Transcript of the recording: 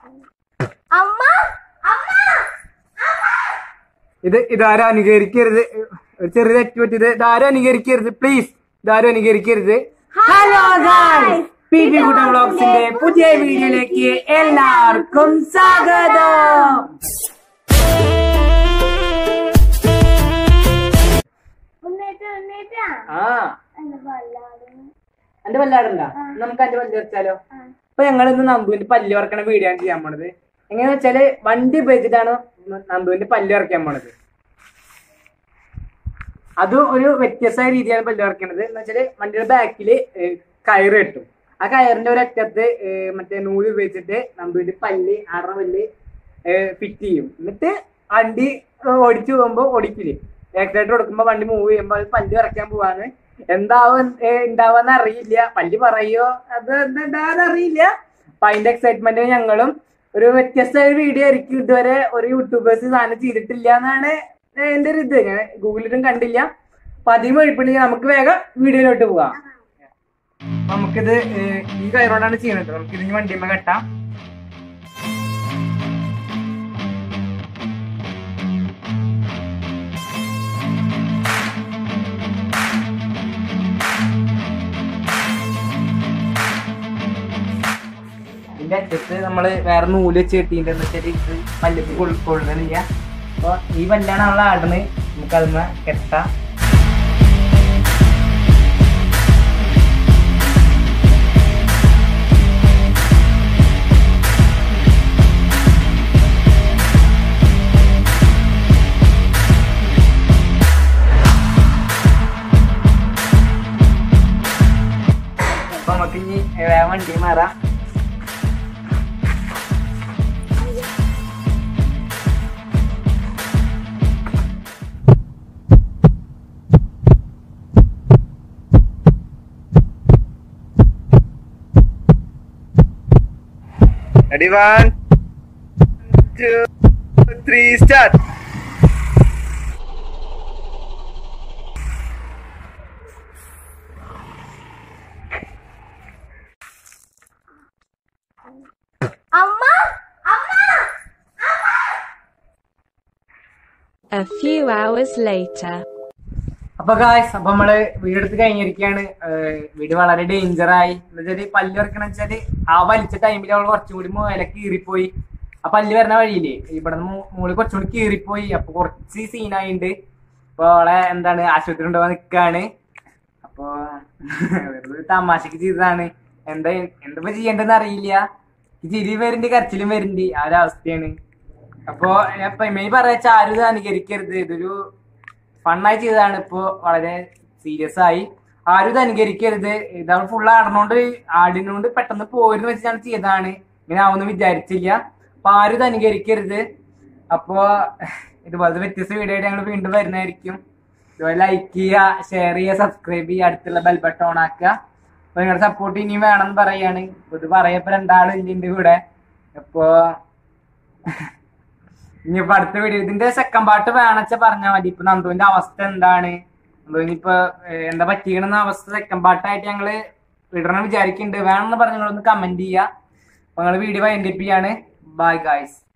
അമ്മ അമ്മ ഇത് ഇതാരും അനുകരിക്കരുത് ഒരു ചെറിയ തെറ്റ് പറ്റിയത് ഇതാരും അനുകരിക്കരുത് പ്ലീസ് ഇതാരും അനുകരിക്കരുത് ഹലോ ഗായ്സ് പി പി കുട്ട ബ്ലോഗ്സിന്റെ പുതിയ വീഡിയോയിലേക്ക് എല്ലാവർക്കും സ്വാഗതം ഉണ്ണേറ്റ ഉണ്ണേറ്റാ ആ എന്റെ വല്ലാതെ എന്റെ പല്ലാടുണ്ട നമുക്ക് എന്റെ പല്ല് വെച്ചാലോ അപ്പൊ ഞങ്ങൾ ഇന്ന് നന്ദുവിന്റെ പല്ല് വറക്കണ വീഡിയോ ആണ് ചെയ്യാൻ പോണത് എങ്ങനെയാ വെച്ചാല് വണ്ടി ഉപയോഗിച്ചിട്ടാണ് നന്ദുവിന്റെ പല്ല് വറക്കാൻ പോണത് അത് ഒരു വ്യത്യസ്തമായ രീതിയാണ് പല്ല് വറക്കണത് എന്ന് വെച്ചാല് വണ്ടിയുടെ ബാക്കില് കയറ് കെട്ടും ആ കയറിന്റെ ഒരു അറ്റത്ത് ഏഹ് മറ്റേ നൂല് ഉപയോഗിച്ചിട്ട് നന്ദുവിന്റെ പല്ല് ആറര പല്ല് ഫിറ്റ് ചെയ്യും എന്നിട്ട് വണ്ടി ഏഹ് ഓടിച്ചു പോകുമ്പോ ഓടിക്കില്ലേ ആക്സിഡന്റ് കൊടുക്കുമ്പോ വണ്ടി മൂവ് ചെയ്യുമ്പോ അത് പല്ല് വറക്കാൻ പോവാണ് എന്താവും ഏഹ് ഉണ്ടാവാന്ന് അറിയില്ല പല്ല് പറയോ അത് എന്താന്ന് അറിയില്ല അപ്പൊ അതിന്റെ എക്സൈറ്റ്മെന്റ് ഞങ്ങളും ഒരു വ്യത്യസ്തമായ വീഡിയോ ആയിരിക്കും ഇതുവരെ ഒരു യൂട്യൂബേഴ്സ് സാധനം ചെയ്തിട്ടില്ല എന്നാണ് എന്റെ ഒരു ഇത് ഞാൻ ഗൂഗിളിലും കണ്ടില്ല അപ്പൊ അധികം എളുപ്പമില്ലെങ്കിൽ നമുക്ക് വേഗം വീഡിയോയിലോട്ട് പോവാം അപ്പൊ നമുക്കിത് ഏഹ് ഈ കയറോടാണ് ചെയ്യുന്നത് നമുക്ക് ഇതിന് വണ്ടിയമ്മ കെട്ടാം ഇതിന്റെ അറ്റത്ത് നമ്മള് വേറെ നൂല് വെച്ച് കെട്ടിയിട്ടുണ്ടെന്ന് വെച്ചാൽ ഇത് പല്ലക്ക് കൊള്ളുന്നില്ല അപ്പൊ ഈ പല്ലാണ് നമ്മൾ ആടുന്നത് നമുക്ക് അതിന് കെട്ടാം അപ്പൊ നമുക്ക് ഇനി വേഗം വണ്ടി മാറാം Ready, one, two, three, start. അമ്മ അമ്മ A few hours later. അപ്പൊ ഗായ്സ് അപ്പൊ നമ്മള് വീട് എടുത്ത് കഴിഞ്ഞിരിക്കുകയാണ് ഏഹ് വീട് വളരെ ഡേഞ്ചർ ആയി എന്നുവെച്ചാല് പല്ല് വരക്കണ വെച്ചാല് ആ വലിച്ച ടൈമിൽ അവൾ കുറച്ചും കൂടി മേലെ കീറിപ്പോയി ആ പല്ല് വരുന്ന വഴിയില്ലേ ഇവിടെ മുകളിൽ കുറച്ചും കൂടി കീറിപ്പോയി അപ്പൊ കുറച്ച് സീനായിണ്ട് അപ്പൊ അവളെ എന്താണ് ആശുപത്രി കൊണ്ടുപോകാൻ നിക്കാണ് അപ്പൊ വെറുതെ തമാശക്ക് ചെയ്തതാണ് എന്താ എന്താ ചെയ്യേണ്ടതെന്ന് അറിയില്ല ഈ ചിരി വരുന്നുണ്ട് കരച്ചിലും വരുന്നുണ്ട് ആ ഒരു അവസ്ഥയാണ് അപ്പൊ ഞാൻ മെയിൻ പറയാ ആരും ഇത് അനുകരിക്കരുത് ഇതൊരു ഫണ്ണായി ചെയ്തതാണ് ഇപ്പോ വളരെ സീരിയസ് ആയി ആരും ഇത് അനുകരിക്കരുത് ഇത് അവൾ ഫുൾ ആടണോണ്ട് ആടിനോണ്ട് പെട്ടെന്ന് പോയിരുന്നു വെച്ചാണ് ചെയ്തതാണ് ഇങ്ങനെ ആവുമെന്ന് വിചാരിച്ചില്ല അപ്പൊ ആരും ഇത് അനുകരിക്കരുത് അപ്പോ ഇതുപോലത്തെ വ്യത്യസ്ത വീഡിയോ ആയിട്ട് ഞങ്ങൾ വീണ്ടും വരുന്നതായിരിക്കും ഇതുപോലെ ലൈക്ക് ചെയ്യുക ഷെയർ ചെയ്യുക സബ്സ്ക്രൈബ് ചെയ്യുക അടുത്തുള്ള ബെൽ ബട്ടൺ ഓൺ ആക്കുക അപ്പൊ നിങ്ങളുടെ സപ്പോർട്ട് ഇനിയും വേണമെന്ന് പറയാണ് ഇപ്പൊ ഇത് പറയപ്പോ രണ്ടാളും ഇല്ലിന്റെ കൂടെ അപ്പോ ഇനിയിപ്പോ അടുത്ത വീഡിയോ ഇതിന്റെ സെക്കൻഡ് പാർട്ട് വേണച്ച പറഞ്ഞാൽ മതി ഇപ്പൊ നന്ദുവിന്റെ അവസ്ഥ എന്താണ് നന്ദുവിന് ഇപ്പൊ ഏഹ്, എന്താ പറ്റിക്കണെന്ന അവസ്ഥ സെക്കൻഡ് പാർട്ടായിട്ട് ഞങ്ങള് വിടണം വിചാരിക്കുന്നുണ്ട് വേണമെന്ന് പറഞ്ഞ ഒന്ന് കമന്റ് ചെയ്യുക അപ്പൊ ഞങ്ങള് വീഡിയോ വൈൻഡപ്പ് ചെയ്യാണ് ബൈ ഗായ്സ്